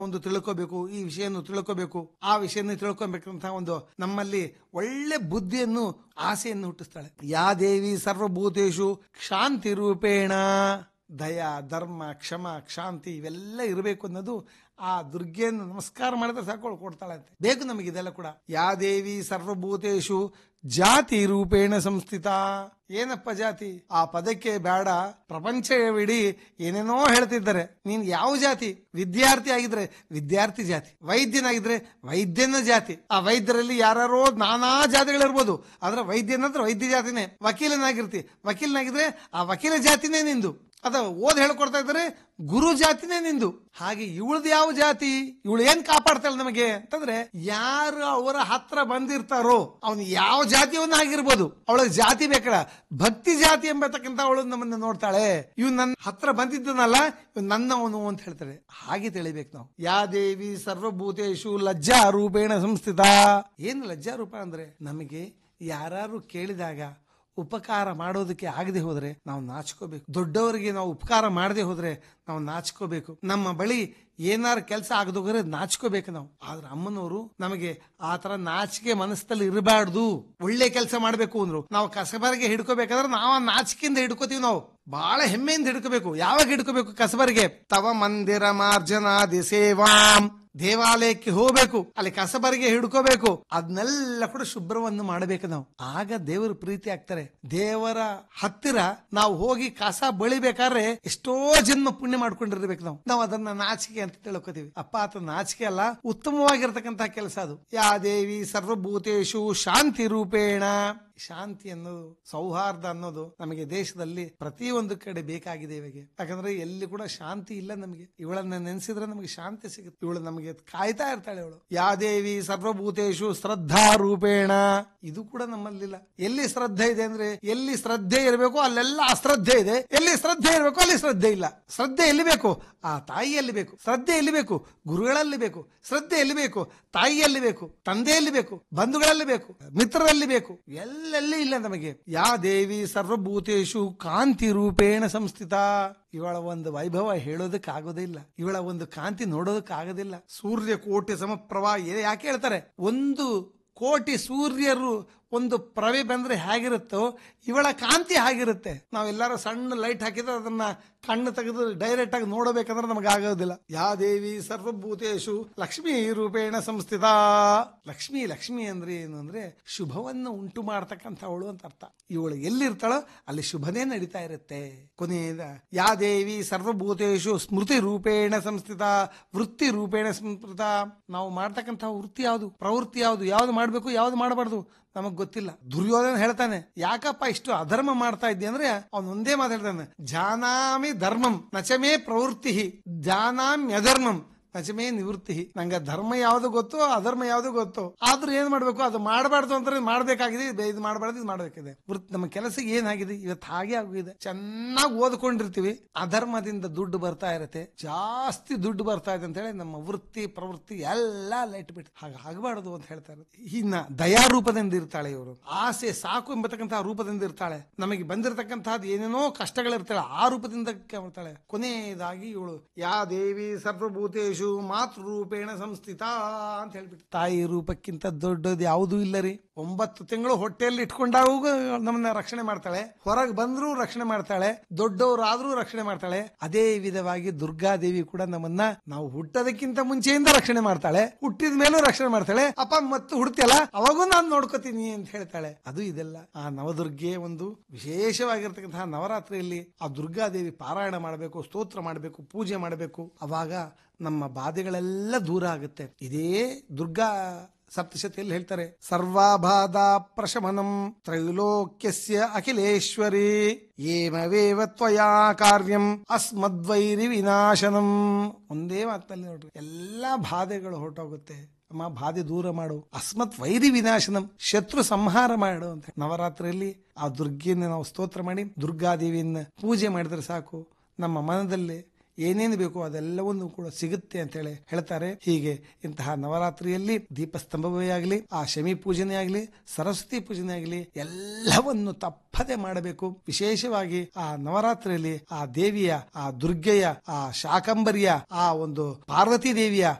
ಒಂದು ತಿಳ್ಕೋಬೇಕು ಈ ವಿಷಯನ್ನು ತಿಳ್ಕೋಬೇಕು ಆ ವಿಷಯವನ್ನು ತಿಳ್ಕೊಬೇಕಂತ ಒಂದು ನಮ್ಮಲ್ಲಿ ಒಳ್ಳೆ ಬುದ್ಧಿಯನ್ನು ಆಸೆಯನ್ನು ಹುಟ್ಟಿಸ್ತಾಳೆ ಯಾ ದೇವಿ ಸರ್ವಭೂತೇಶು ಶಾಂತಿ ರೂಪೇಣ ದಯ ಧರ್ಮ ಕ್ಷಮ ಕ್ಷಾಂತಿ ಇವೆಲ್ಲ ಇರಬೇಕು ಅನ್ನೋದು ಆ ದುರ್ಗೆಯನ್ನು ನಮಸ್ಕಾರ ಮಾಡಿದ್ರೆ ಸಾಕು ಅವಳು ಕೊಡ್ತಾಳೆ ಅಂತ ಬೇಕು ನಮಗೆ ಇದೆಲ್ಲ ಕೂಡ ಯಾ ದೇವಿ ಸರ್ವಭೂತೇಶು ಜಾತಿ ರೂಪೇಣ ಸಂಸ್ಥಿತ ಏನಪ್ಪ ಜಾತಿ ಆ ಪದಕ್ಕೆ ಬೇಡ ಪ್ರಪಂಚವಿಡೀ ಏನೇನೋ ಹೇಳ್ತಿದ್ದಾರೆ ನೀನ್ ಯಾವ ಜಾತಿ ವಿದ್ಯಾರ್ಥಿ ಆಗಿದ್ರೆ ವಿದ್ಯಾರ್ಥಿ ಜಾತಿ ವೈದ್ಯನಾಗಿದ್ರೆ ವೈದ್ಯನ ಜಾತಿ ಆ ವೈದ್ಯರಲ್ಲಿ ಯಾರೋ ನಾನಾ ಜಾತಿಗಳಿರ್ಬೋದು ಆದ್ರೆ ವೈದ್ಯನಂದ್ರೆ ವೈದ್ಯ ಜಾತಿನೇ ವಕೀಲನಾಗಿರ್ತಿ ವಕೀಲನಾಗಿದ್ರೆ ಆ ವಕೀಲ ಜಾತಿನೇ ನಿಂದು ಅದ ಓದ್ ಹೇಳ್ಕೊಡ್ತಾ ಇದ್ದಾರೆ ಗುರು ಜಾತಿನೇ ನಿಂದು ಹಾಗೆ ಇವಳದ್ ಯಾವ ಜಾತಿ ಇವಳು ಏನ್ ಕಾಪಾಡ್ತಾಳೆ ನಮಗೆ ಅಂತಂದ್ರೆ ಯಾರು ಅವರ ಹತ್ರ ಬಂದಿರ್ತಾರೋ ಅವನು ಯಾವ ಜಾತಿಯವನ್ನ ಆಗಿರ್ಬೋದು ಅವಳಿಗೆ ಜಾತಿ ಬೇಕಲ್ಲ ಭಕ್ತಿ ಜಾತಿ ಎಂಬತಕ್ಕಂತ ಅವಳು ನಮ್ಮನ್ನ ನೋಡ್ತಾಳೆ ಇವ್ ನನ್ನ ಹತ್ರ ಬಂದಿದ್ದನಲ್ಲ ಇವ್ ನನ್ನವನು ಅಂತ ಹೇಳ್ತಾರೆ ಹಾಗೆ ತಿಳಿಬೇಕು ನಾವು ಯಾ ದೇವಿ ಸರ್ವಭೂತೇಶು ಲಜ್ಜಾ ರೂಪೇಣ ಸಂಸ್ಥಿತ ಏನು ಲಜ್ಜಾ ರೂಪ ಅಂದ್ರೆ ನಮಗೆ ಯಾರು ಕೇಳಿದಾಗ ಉಪಕಾರ ಮಾಡೋದಕ್ಕೆ ಆಗದೆ ಹೋದ್ರೆ ನಾವು ನಾಚ್ಕೋಬೇಕು ದೊಡ್ಡವರಿಗೆ ನಾವು ಉಪಕಾರ ಮಾಡದೆ ಹೋದ್ರೆ ನಾವು ನಾಚ್ಕೋಬೇಕು ನಮ್ಮ ಬಳಿ ಏನಾರು ಕೆಲಸ ಆಗದೋಗ್ರೆ ನಾಚ್ಕೋಬೇಕು ನಾವು ಆದ್ರೆ ಅಮ್ಮನವರು ನಮಗೆ ಆ ತರ ನಾಚಿಕೆ ಮನಸ್ಸಲ್ಲಿ ಇರಬಾರ್ದು ಒಳ್ಳೆ ಕೆಲಸ ಮಾಡ್ಬೇಕು ಅಂದ್ರು ನಾವು ಕಸಬರಿಗೆ ಹಿಡ್ಕೋಬೇಕಾದ್ರೆ ನಾವು ಆ ನಾಚಿಕೆಯಿಂದ ಹಿಡ್ಕೋತೀವಿ ನಾವು ಬಹಳ ಹೆಮ್ಮೆಯಿಂದ ಹಿಡ್ಕೋಬೇಕು ಯಾವಾಗ ಹಿಡ್ಕೋಬೇಕು ಕಸಬರಿಗೆ ತವ ಮಂದಿರ ಮಾರ್ಜನಾದಿ ಸೇವಾಂ ದೇವಾಲಯಕ್ಕೆ ಹೋಗ್ಬೇಕು ಅಲ್ಲಿ ಕಸಬರಿಗೆ ಹಿಡ್ಕೋಬೇಕು ಅದನ್ನೆಲ್ಲ ಕೂಡ ಶುಭ್ರವನ್ನು ಮಾಡಬೇಕು ನಾವು ಆಗ ದೇವರು ಪ್ರೀತಿ ಆಗ್ತಾರೆ ದೇವರ ಹತ್ತಿರ ನಾವು ಹೋಗಿ ಕಸ ಬಳಿಬೇಕಾದ್ರೆ ಎಷ್ಟೋ ಜನ್ಮ ಪುಣ್ಯ ಮಾಡ್ಕೊಂಡಿರ್ಬೇಕು ನಾವು ನಾವು ಅದನ್ನ ನಾಚಿಕೆ ಅಂತ ತಿಳ್ಕೊತೀವಿ ಅಪ್ಪ ಆತ ನಾಚಿಕೆ ಅಲ್ಲ ಉತ್ತಮವಾಗಿರ್ತಕ್ಕಂತಹ ಕೆಲಸ ಅದು ಯಾ ದೇವಿ ಸರ್ವಭೂತೇಶು ಶಾಂತಿ ರೂಪೇಣ ಶಾಂತಿ ಅನ್ನೋದು ಸೌಹಾರ್ದ ಅನ್ನೋದು ನಮಗೆ ದೇಶದಲ್ಲಿ ಪ್ರತಿಯೊಂದು ಕಡೆ ಬೇಕಾಗಿದೆ ಇವಾಗ ಯಾಕಂದ್ರೆ ಎಲ್ಲಿ ಕೂಡ ಶಾಂತಿ ಇಲ್ಲ ನಮಗೆ ಇವಳನ್ನ ನೆನೆಸಿದ್ರೆ ನಮಗೆ ಶಾಂತಿ ಸಿಗುತ್ತೆ ಇವಳು ನಮಗೆ ಕಾಯ್ತಾ ಇರ್ತಾಳೆ ಇವಳು ಯಾ ದೇವಿ ಸರ್ವಭೂತೇಶು ಶ್ರದ್ಧಾ ರೂಪೇಣ ಇದು ಕೂಡ ನಮ್ಮಲ್ಲಿಲ್ಲ ಎಲ್ಲಿ ಶ್ರದ್ಧೆ ಇದೆ ಅಂದ್ರೆ ಎಲ್ಲಿ ಶ್ರದ್ಧೆ ಇರಬೇಕು ಅಲ್ಲೆಲ್ಲ ಅಶ್ರದ್ಧೆ ಇದೆ ಎಲ್ಲಿ ಶ್ರದ್ಧೆ ಇರಬೇಕು ಅಲ್ಲಿ ಶ್ರದ್ಧೆ ಇಲ್ಲ ಶ್ರದ್ಧೆ ಎಲ್ಲಿ ಬೇಕು ಆ ತಾಯಿಯಲ್ಲಿ ಬೇಕು ಶ್ರದ್ಧೆ ಎಲ್ಲಿ ಬೇಕು ಗುರುಗಳಲ್ಲಿ ಬೇಕು ಶ್ರದ್ಧೆ ಎಲ್ಲಿ ಬೇಕು ತಾಯಿಯಲ್ಲಿ ಬೇಕು ತಂದೆಯಲ್ಲಿ ಬೇಕು ಬಂಧುಗಳಲ್ಲಿ ಬೇಕು ಮಿತ್ರರಲ್ಲಿ ಬೇಕು ಎಲ್ಲೆಲ್ಲಿ ಇಲ್ಲ ನಮಗೆ ಯಾ ದೇವಿ ಸರ್ವಭೂತೇಶು ಕಾಂತಿ ರೂಪೇಣ ಸಂಸ್ಥಿತ ಇವಳ ಒಂದು ವೈಭವ ಹೇಳೋದಕ್ಕಾಗೋದಿಲ್ಲ ಇವಳ ಒಂದು ಕಾಂತಿ ನೋಡೋದಕ್ಕಾಗೋದಿಲ್ಲ ಸೂರ್ಯ ಕೋಟಿ ಸಮಪ್ರಭಾ ಏ- ಯಾಕೆ ಹೇಳ್ತಾರೆ ಒಂದು ಕೋಟಿ ಸೂರ್ಯರು ಒಂದು ಪ್ರವೆ ಬಂದ್ರೆ ಹೇಗಿರುತ್ತೋ ಇವಳ ಕಾಂತಿ ಹಾಗಿರುತ್ತೆ ನಾವೆಲ್ಲರೂ ಸಣ್ಣ ಲೈಟ್ ಹಾಕಿದ್ರೆ ಅದನ್ನ ಕಣ್ಣು ತೆಗೆದು ಡೈರೆಕ್ಟ್ ಆಗಿ ನೋಡಬೇಕಂದ್ರೆ ನಮಗೆ ಆಗೋದಿಲ್ಲ ಯಾ ದೇವಿ ಸರ್ವಭೂತೇಶು ಲಕ್ಷ್ಮೀ ರೂಪೇಣ ಸಂಸ್ಥಿತ ಲಕ್ಷ್ಮಿ ಲಕ್ಷ್ಮಿ ಅಂದ್ರೆ ಏನು ಅಂದ್ರೆ ಶುಭವನ್ನು ಉಂಟು ಮಾಡ್ತಕ್ಕಂಥವಳು ಅಂತ ಅರ್ಥ ಇವಳು ಎಲ್ಲಿರ್ತಾಳೋ ಅಲ್ಲಿ ಶುಭನೇ ನಡೀತಾ ಇರುತ್ತೆ ಕೊನೆಯದ ಯಾ ದೇವಿ ಸರ್ವಭೂತೇಶು ಸ್ಮೃತಿ ರೂಪೇಣ ಸಂಸ್ಥಿತ ವೃತ್ತಿ ರೂಪೇಣ ಸಂಸ್ಕೃತ ನಾವು ಮಾಡ್ತಕ್ಕಂಥ ವೃತ್ತಿ ಯಾವುದು ಪ್ರವೃತ್ತಿ ಯಾವುದು ಯಾವ್ದು ಮಾಡಬೇಕು ಯಾವ್ದು ಮಾಡಬಾರ್ದು ನಮಗ್ ಗೊತ್ತಿಲ್ಲ ದುರ್ಯೋಧನ ಹೇಳ್ತಾನೆ ಯಾಕಪ್ಪ ಇಷ್ಟು ಅಧರ್ಮ ಮಾಡ್ತಾ ಇದ್ದೆ ಅಂದ್ರೆ ಅವನ್ ಒಂದೇ ಮಾತು ಹೇಳ್ತಾನೆ ಜಾನಾಮಿ ಧರ್ಮಂ ನಚಮೇ ಪ್ರವೃತ್ತಿ ಜಾನಾಮಿ ಅಧರ್ಮಂ ನಚಮೇ ನಿವೃತ್ತಿ ನಂಗೆ ಧರ್ಮ ಯಾವ್ದು ಗೊತ್ತು ಅಧರ್ಮ ಯಾವ್ದು ಗೊತ್ತು ಆದ್ರೂ ಏನ್ ಮಾಡ್ಬೇಕು ಅದು ಮಾಡಬಾರ್ದು ಅಂತ ಮಾಡ್ಬೇಕಾಗಿದೆ ಇದು- ಇದು ಮಾಡಬಾರ್ದು ಇದು ಮಾಡ್ಬೇಕಿದೆ ವೃತ್ತಿ ನಮ್ಮ ಕೆಲಸ ಏನಾಗಿದೆ ಇವತ್ತು ಹಾಗೆ ಆಗಿದೆ ಚೆನ್ನಾಗಿ ಓದ್ಕೊಂಡಿರ್ತೀವಿ ಅಧರ್ಮದಿಂದ ದುಡ್ಡು ಬರ್ತಾ ಇರುತ್ತೆ ಜಾಸ್ತಿ ದುಡ್ಡು ಬರ್ತಾ ಇದೆ ಅಂತ ಹೇಳಿ ನಮ್ಮ ವೃತ್ತಿ ಪ್ರವೃತ್ತಿ ಎಲ್ಲ ಲೈಟ್ ಬಿಟ್ಟು ಹಾಗೆ ಆಗಬಾರ್ದು ಅಂತ ಹೇಳ್ತಾರೆ ಇನ್ನ ದಯಾ ರೂಪದಿಂದ ಇರ್ತಾಳೆ ಇವರು ಆಸೆ ಸಾಕು ಎಂಬತಕ್ಕಂತಹ ರೂಪದಿಂದ ಇರ್ತಾಳೆ ನಮಗೆ ಬಂದಿರತಕ್ಕಂತಹದ್ದು ಏನೇನೋ ಕಷ್ಟಗಳಿರ್ತಾಳೆ ಆ ರೂಪದಿಂದ ಬರ್ತಾಳೆ ಕೊನೆಯದಾಗಿ ಇವಳು ಯಾ ದೇವಿ ಸರ್ವಭೂತೇಶು ಮಾತೃ ರೂಪೇಣ ಸಂಸ್ಥಿತ ಅಂತ ಹೇಳ್ಬಿಟ್ಟು ತಾಯಿ ರೂಪಕ್ಕಿಂತ ದೊಡ್ಡದು ಯಾವುದೂ ಇಲ್ಲ ರೀ ಒಂಬತ್ತು ತಿಂಗಳು ಹೊಟ್ಟೆಯಲ್ಲಿ ಇಟ್ಕೊಂಡಾಗ ನಮ್ಮನ್ನ ರಕ್ಷಣೆ ಮಾಡ್ತಾಳೆ ಹೊರಗೆ ಬಂದ್ರೂ ರಕ್ಷಣೆ ಮಾಡ್ತಾಳೆ ದೊಡ್ಡವರಾದ್ರೂ ರಕ್ಷಣೆ ಮಾಡ್ತಾಳೆ ಅದೇ ವಿಧವಾಗಿ ದುರ್ಗಾದೇವಿ ಕೂಡ ನಮ್ಮನ್ನ ನಾವು ಹುಟ್ಟೋದಕ್ಕಿಂತ ಮುಂಚೆಯಿಂದ ರಕ್ಷಣೆ ಮಾಡ್ತಾಳೆ ಹುಟ್ಟಿದ ಮೇಲೂ ರಕ್ಷಣೆ ಮಾಡ್ತಾಳೆ ಅಪ್ಪ ಮತ್ತು ಹುಡ್ತಿಯಲ್ಲ ಅವಾಗೂ ನಾನು ನೋಡ್ಕೋತೀನಿ ಅಂತ ಹೇಳ್ತಾಳೆ ಅದು ಇದೆಲ್ಲ ಆ ನವದುರ್ಗೆ ಒಂದು ವಿಶೇಷವಾಗಿರ್ತಕ್ಕಂತಹ ನವರಾತ್ರಿಯಲ್ಲಿ ಆ ದುರ್ಗಾದೇವಿ ಪಾರಾಯಣ ಮಾಡಬೇಕು ಸ್ತೋತ್ರ ಮಾಡಬೇಕು ಪೂಜೆ ಮಾಡಬೇಕು ಅವಾಗ ನಮ್ಮ ಬಾಧೆಗಳೆಲ್ಲ ದೂರ ಆಗುತ್ತೆ ಇದೇ ದುರ್ಗಾ ಸಪ್ತಶತಿಯಲ್ಲಿ ಹೇಳ್ತಾರೆ ಸರ್ವಾಬಾಧ ಪ್ರಶಮನಂ ತ್ರೈಲೋಕ್ಯಸ್ಯ ಅಖಿಲೇಶ್ವರಿ ಏಮವೇವ ತ್ವಯಾ ಕಾರ್ಯಂ ಅಸ್ಮದ್ವೈರಿ ವಿನಾಶನಂ ಒಂದೇ ಮಾತಿನಲ್ಲಿ ನೋಡ್ರಿ ಎಲ್ಲಾ ಬಾಧೆಗಳು ಹೊರಟೋಗುತ್ತೆ ಅಮ್ಮ ಬಾಧೆ ದೂರ ಮಾಡು ಅಸ್ಮತ್ ವೈರಿ ವಿನಾಶನಂ ಶತ್ರು ಸಂಹಾರ ಮಾಡು ಅಂತ ನವರಾತ್ರಿಯಲ್ಲಿ ಆ ದುರ್ಗೆಯನ್ನು ನಾವು ಸ್ತೋತ್ರ ಮಾಡಿ ದುರ್ಗಾದೇವಿಯನ್ನ ಪೂಜೆ ಮಾಡಿದ್ರೆ ಸಾಕು ನಮ್ಮ ಮನದಲ್ಲಿ ಏನೇನು ಬೇಕು ಅದೆಲ್ಲವನ್ನು ಕೂಡ ಸಿಗುತ್ತೆ ಅಂತ ಹೇಳಿ ಹೇಳ್ತಾರೆ ಹೀಗೆ ಇಂತಹ ನವರಾತ್ರಿಯಲ್ಲಿ ದೀಪಸ್ತಂಭವೇ ಆಗಲಿ ಆ ಶಮಿ ಪೂಜನೆ ಆಗಲಿ ಸರಸ್ವತಿ ಪೂಜನೆ ಆಗಲಿ ಎಲ್ಲವನ್ನು ತಪ್ಪದೆ ಮಾಡಬೇಕು ವಿಶೇಷವಾಗಿ ಆ ನವರಾತ್ರಿಯಲ್ಲಿ ಆ ದೇವಿಯ ಆ ದುರ್ಗೆಯ ಆ ಶಾಕಂಬರಿಯ ಆ ಒಂದು ಪಾರ್ವತಿ ದೇವಿಯ